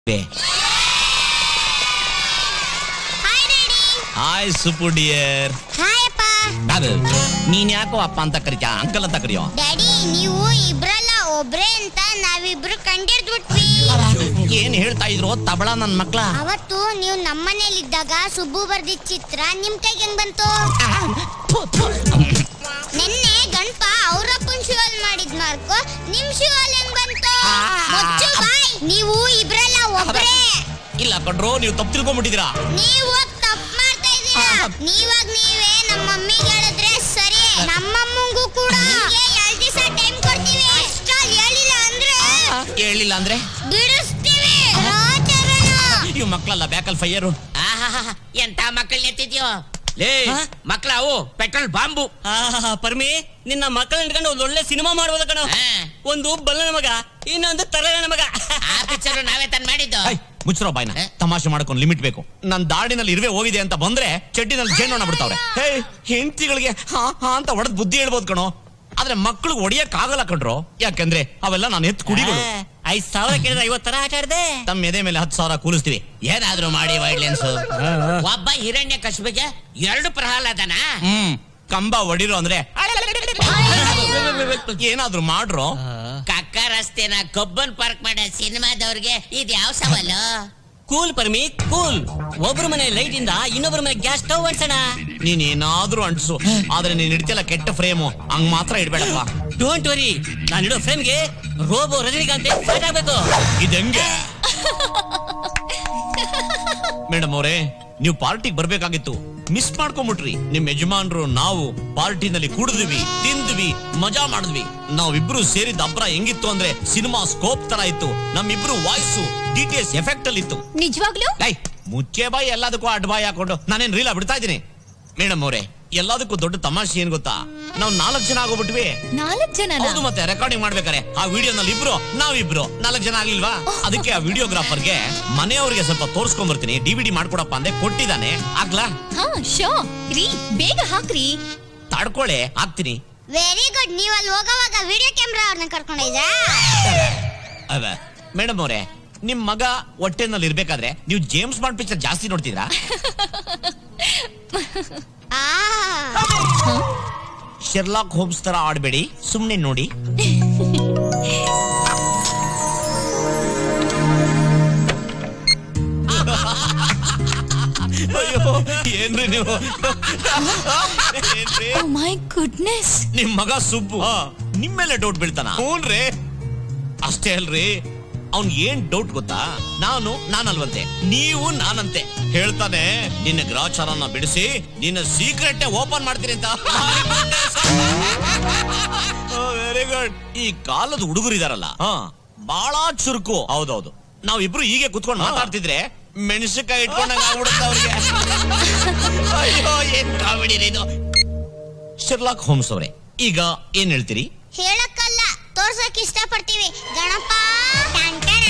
Hi daddy hi Supu dear hi ಅಪ್ಪ ನೀನ್ ಯಾಕೋ ಅಪ್ಪ ಅಂತ ಕರಿತ್ಯಾ ಅಂಕಲ್ ಅಂತ ಕರಿಯೋ ಡ್ಯಾಡಿ ನೀವು ಇಬ್ರಲ್ಲ ಒಬ್ರೇ ಅಂತ ನಾವಿಬ್ರು ಕಂಡಿಡ್ದ್ಬಿಟ್ವಿ ಏನ್ ಹೇಳ್ತಾ ಇದ್ರು ತಬಳ ನನ್ ಮಕ್ಳ ಅವತ್ತು ನೀವು ನಮ್ಮನೇಲಿದ್ದಾಗ ಸುಬ್ಬು ಬರ್ದಿದ್ ಚಿತ್ರ ನಿಮ್ ಕೈಗೆ ಹೆಂಗ್ ಬಂತು ನಿನ್ನೆ ಗಣಪ ಅವ್ರಪ್ಪನ್ ಶಿವಲ್ ಮಾಡಿದ್ ಮಾರ್ಕು ನಿಮ್ ಶಿವಲ್ ಹೆಂಗ್ ಬಂತು ಮುಚ್ಚು ಬಾಯ್ ನೀವು ಇಬ್ರಲ್ಲ ಒಬ್ರೇ ಇಲ್ಲ ಕಣ್ರೋ ನೀವು ತಪ್ಪು ತಿಳ್ಕೊಂಡ್ಬಿಟ್ಟಿದ್ದೀರಾ ನೀವು ತಪ್ಪು ಮಾಡ್ತಾ ಇದ್ದೀರಾ ನೀವಾಗ ನೀವೇ ನಮ್ಮ ಮಮ್ಮಿಗೆ ಹೇಳಿದ್ರೆ ಸರಿ ನಮ್ಮಮ್ಮಂಗೂ ಕೂಡ ನಿಮ್ಗೆ ಎರಡ್ ದಿವಸ ಟೈಮ್ ಕೊಡ್ತೀವಿ ಅಷ್ಟ್ರಲ್ಲಿ ಹೇಳಿಲ್ಲ ಅಂದ್ರೆ ಹೇಳಿಲ್ಲ ಅಂದ್ರೆ ಬಿಡಿಸ್ತೀವಿ ರಾಜರಣ ಇವ್ ಮಕ್ಳಲ್ಲ ಬ್ಯಾಕಲ್ ಫೈಯರು ಆಹಾಹಾ, ಎಂತ ಮಕ್ಕಳನ್ನ ಎತ್ತಿದ್ಯೋ ಲೇ ಹಾ? ಮಕ್ಕಳ ಅವು ಪೆಟ್ರೋಲ್ ಬಾಂಬು ಆಹಾಹಾ, ಪರ್ಮಿ ನಿನ್ನ ಮಕ್ಕಳನ್ನ ಇಟ್ಕೊಂಡು ಒಂದ್ ಒಳ್ಳೆ ಸಿನಿಮಾ ಮಾಡ್ಬೋದು ಕಣ ಹಾ. ಒಂದು ಬಲ್ಲನ ಮಗ ಇನ್ನೊಂದು ತರಗಣ ಮಗ ಆ ಪಿಕ್ಚರ್ ನಾವೇ ತಂದ್ ಮಾಡಿದ್ದು ಮುಚ್ಚರೋ ಬಾಯ್ನ ಏ? ತಮಾಷೆ ಮಾಡ್ಕೊಂಡು ಲಿಮಿಟ್ ಬೇಕು ನನ್ ದಾಡಿನಲ್ಲಿ ಇರುವೆ ಹೋಗಿದೆ ಅಂತ ಬಂದ್ರೆ ಚಡ್ಡಿನಲ್ಲಿ ಜೇನು ಬಿಡ್ತಾವ್ರೆ ಹೇ ಹೆಂಡತಿಗಳಿಗೆ ಹಾ ಹಾ ಅಂತ ಹೊಡೆದ್ ಬುದ್ಧಿ ಹೇಳ್ಬೋದು ಕಣೋ ಆದ್ರೆ ಮಕ್ಳು ಹೊಡಿಯಕ್ ಆಗಲ್ಲ ಕಣ್ರೋ ಯಾಕಂದ್ರೆ ಅವೆಲ್ಲ ನಾನು ಎತ್ತು ಕುಡಿಗಳು ಆ, ಐದ್ ಸಾವಿರ ಕೇಳಿದ್ರೆ ಐವತ್ ತರ ಆಟ ಆಡ್ದೆ ತಮ್ಮ ಎದೆ ಮೇಲೆ ಹತ್ತು ಸಾವಿರ ಕೂಲಿಸ್ತೀವಿ ಏನಾದ್ರೂ ಮಾಡಿ ವೈಡ್ಲೆನ್ಸ್ ಒಬ್ಬ ಹಿರಣ್ಯ ಕಶ್ಬಿಗೆ ಎರಡು ಪ್ರಹ್ಲಾದನ ಹ್ಮ್ ಕಂಬ ಹೊಡಿರೋ ಅಂದ್ರೆ ಏನಾದ್ರೂ ಮಾಡ್ರೋ ಕಕ್ಕ ರಸ್ತೆನ ಕಬ್ಬನ್ ಪಾರ್ಕ್ ಮಾಡೋ ಸಿನಿಮಾದವ್ರಿಗೆ ಇದ್ ಯಾವ ಸವಾಲು ಕೂಲ್ ಪರ್ಮಿ ಕೂಲ್ ಒಬ್ರ ಮನೆ ಲೈಟ್ ಇಂದ ಇನ್ನೊಬ್ರ ಮನೆ ಗ್ಯಾಸ್ ಸ್ಟವ್ ಅನ್ಸಣ ನೀನ್ ಏನಾದ್ರೂ ಅಂಟಿಸು ಆದ್ರೆ ನೀನ್ ಇಡ್ತಿಯಲ್ಲ ಕೆಟ್ಟ ಫ್ರೇಮು ಹಂಗ್ ಮಾತ್ರ ಇಡ್ಬೇಡಪ್ಪ ಡೋಂಟ್ ವರಿ ನಾನು ಇಡೋ ಫ್ರೇಮ್ಗೆ ರೋಬೋ ರಜನಿಕಾಂತ್ ಫೈಟ್ ಆಗ್ಬೇಕು ಇದೆಂಗೆ ಮೇಡಮ್ ಅವರೇ ನೀವು ಪಾರ್ಟಿಗೆ ಬರ್ಬೇಕಾಗಿತ್ತು ಮಿಸ್ ಮಾಡ್ಕೊಂಬಿಟ್ರಿ ನಿಮ್ ಯಜಮಾನ್ರು ನಾವು ಪಾರ್ಟಿನಲ್ಲಿ ಕುಡಿದ್ವಿ ತಿಂದ್ವಿ ಮಜಾ ಮಾಡಿದ್ವಿ ನಾವಿಬ್ರು ಸೇರಿದ ಅಬ್ರ ಹೆಂಗಿತ್ತು ಅಂದ್ರೆ ಸಿನಿಮಾ ಸ್ಕೋಪ್ ತರ ಇತ್ತು ನಮ್ಮಿಬ್ರು ವಾಯ್ಸು ಡಿಟಿಎಸ್ ಎಫೆಕ್ಟ್ ಅಲ್ಲಿ ಇತ್ತು ನಿಜವಾಗ್ಲೂ ಐ ಮುಚ್ಚೆ ಬಾಯಿ ಎಲ್ಲದಕ್ಕೂ ಅಡ್ ಬಾಯಿ ಹಾಕೊಂಡು ನಾನೇನ್ ರೀಲ ಬಿಡ್ತಾ ಇದ್ದೀನಿ ಮೇಡಮ್ ಅವರೇ ಎಲ್ಲದಕ್ಕೂ ದೊಡ್ಡ ತಮಾಷೆ ಏನ್ ಗೊತ್ತಾ ನಾವು ನಾಲ್ಕು ಜನ ಆಗೋಗ್ಬಿಟ್ವಿ ನಾಲ್ಕ್ ಜನ ಹೌದು ಮತ್ತೆ ರೆಕಾರ್ಡಿಂಗ್ ಮಾಡ್ಬೇಕಾರೆ ಆ ವಿಡಿಯೋನಲ್ಲಿ ಇಬ್ರು ನಾವಿಬ್ರು ನಾಲ್ಕು ಜನ ಆಗ್ಲಿಲ್ವಾ ಅದಕ್ಕೆ ಆ ವಿಡಿಯೋಗ್ರಾಫರ್ಗೆ ಮನೆಯವ್ರಿಗೆ ಸ್ವಲ್ಪ ತೋರ್ಸ್ಕೊಂಡ್ ಬರ್ತೀನಿ ಡಿವಿಡಿ ಮಾಡ್ಕೊಡಪ್ಪ ಅಂದೆ ಕೊಟ್ಟಿದ್ದಾನೆ ಆಗ್ಲಾ ಹಾ ಶೋ ರೀ ಬೇಗ ಹಾಕ್ರಿ ತಡ್ಕೊಳೆ ಹಾಕ್ತೀನಿ ವೆರಿ ಗುಡ್ ನೀವು ಅಲ್ಲಿ ಹೋಗೋವಾಗ ವಿಡಿಯೋ ಕ್ಯಾಮ್ರಾ ಅವ್ರನ್ನ ಕರ್ಕೊಂಡಿದ್ರಾ ಅದ ಮೇಡಮ್ ಅವರೇ ನಿಮ್ ಮಗ ಹೊಟ್ಟೆನಲ್ಲಿ ಇರ್ಬೇಕಾದ್ರೆ ನೀವು ಜೇಮ್ಸ್ ಬಾಂಡ್ ಪಿಕ್ಚರ್ ಜಾಸ್ತಿ ನೋಡ್ತಿದ್ರಾ ಆ ಶೆರ್ಲಾಕ್ ಹೋಮ್ಸ್ ತರ ಆಡ್ಬೇಡಿ ಸುಮ್ನೆ ನೋಡಿ ಅಯ್ಯೋ ಏನ್ರಿ ನೀವು ಏನ್ರಿ ಓ ಮೈ ಗುಡ್ನೆಸ್ ನಿಮ್ ಮಗ ಸುಬ್ಬು ನಿಮ್ಮೆಲ್ಲ ಡೌಟ್ ಬೀಳ್ತಾನ ಹ್ಞೂನ್ರಿ ಅಷ್ಟೇ ಅಲ್ರಿ ಅವ್ನ್ ಏನ್ ಡೌಟ್ ಗೊತ್ತಾ ನಾನು ನಾನಲ್ವಂತೆ ನೀವು ನಾನಂತೆ ಹೇಳ್ತಾನೆ ನಿನ್ನ ಗ್ರಾಚಾರನ ಬಿಡಿಸಿ ನಿನ್ನ ಸೀಕ್ರೆಟ್ ಓಪನ್ ಮಾಡ್ತೀನಿ ಅಂತ ವೆರಿ ಗುಡ್ ಈ ಕಾಲದ ಹುಡುಗರು ಇದಾರಲ್ಲ ಬಹಳ ಚುರುಕು ಹೌದೌದು ನಾವಿಬ್ರು ಹೀಗೆ ಕುತ್ಕೊಂಡು ಮಾತಾಡ್ತಿದ್ರೆ ಮೆಣಸಿನಕಾಯಿ ಇಟ್ಕೊಂಡಂಗ ಆಗ್ಬಿಡುತ್ತೆ ಅವ್ರಿಗೆ ಅಯ್ಯೋ ಏನ್ ಕಾಮಿಡಿ ಇದು ಶರ್ಲಾಕ್ ಹೋಮ್ಸ್ ಅವರೇ ಈಗ ಏನ್ ಹೇಳ್ತೀರಿ ಹೇಳಕ್ಕಲ್ಲ ತೋರ್ಸಕ್ ಇಷ್ಟಪಡ್ತೀವಿ ಗಣಪ ಟಂಟಣ.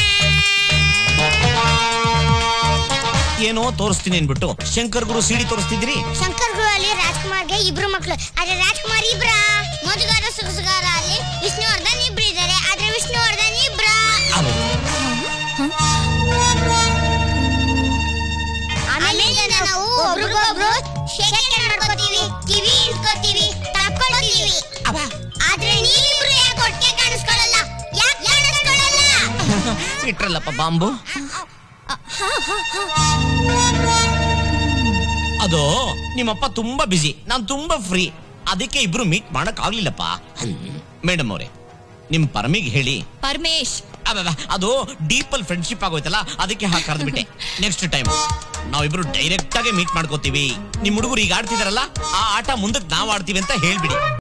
ಏನೋ ತೋರಿಸ್ತೀನಿ ಅನ್ಬಿಟ್ಟು ಶಂಕರ್ ಗುರು ಸಿಡಿ ತೋರಿಸ್ತಿದ್ರಿ ಶಂಕರ್ ಗುರು ಅಲ್ಲಿ ರಾಜ್ಕುಮಾರ್ಗೆ ಇಬ್ರು ಮಕ್ಳು ಆದ್ರೆ ರಾಜ್ಕುಮಾರ್ ಇಬ್ರ ಮೋದುಗಾರ ಸುಗಸುಗಾರ ಅಲ್ಲಿ ವಿಷ್ಣುವರ್ಧನ್ ಇಬ್ರು ಇದಾರೆ ಆದ್ರೆ ವಿಷ್ಣುವರ್ಧನ್ ಇಬ್ರ ಆಮೇಲೆ ನಾವು ಒಬ್ರಿಗೊಬ್ರು ಶೇಕ್ ಮಾಡ್ಕೋತೀವಿ ಕಿವಿ ಇಟ್ಕೋತೀವಿ ತಪ್ಕೊಳ್ತೀವಿ ಆದ್ರೆ ನೀವಿಬ್ರು ಯಾಕೆ ಒಟ್ಟಿಗೆ ಕಾಣಿಸ್ಕೊಳ್ಳಲ್ಲ ಯಾಕೆ ಕಾಣಿಸ್ಕೊಳ್ಳಲ್ಲ ಇಟ್ರಲ್ಲಪ್ಪ ಬಾಂಬು ಅದು ನಿಮ್ಮಪ್ಪ ತುಂಬಾ ಬಿಸಿ ನಾನ್ ತುಂಬಾ ಫ್ರೀ ಅದಕ್ಕೆ ಇಬ್ರು ಮೀಟ್ ಮಾಡಕ್ ಆಗ್ಲಿಲ್ಲಪ್ಪ ಮೇಡಮ್ ಅವರೇ ನಿಮ್ ಪರಮಿಗ್ ಹೇಳಿ ಪರಮೇಶ್ ಅಬ್ಬಬ್ಬ, ಅದು ಡೀಪಲ್ ಫ್ರೆಂಡ್ಶಿಪ್ ಆಗೋಯ್ತಲ್ಲ ಅದಕ್ಕೆ ಹಾಕಿ ಕರೆದ್ಬಿಟ್ಟೆ ನೆಕ್ಸ್ಟ್ ಟೈಮ್ ನಾವಿಬ್ರು ಡೈರೆಕ್ಟ್ ಆಗಿ ಮೀಟ್ ಮಾಡ್ಕೋತೀವಿ ನಿಮ್ ಹುಡುಗರು ಈಗ ಆಡ್ತಿದಾರಲ್ಲ ಆ ಆಟ ಮುಂದಕ್ಕೆ ನಾವ್ ಆಡ್ತೀವಿ ಅಂತ ಹೇಳ್ಬಿಡಿ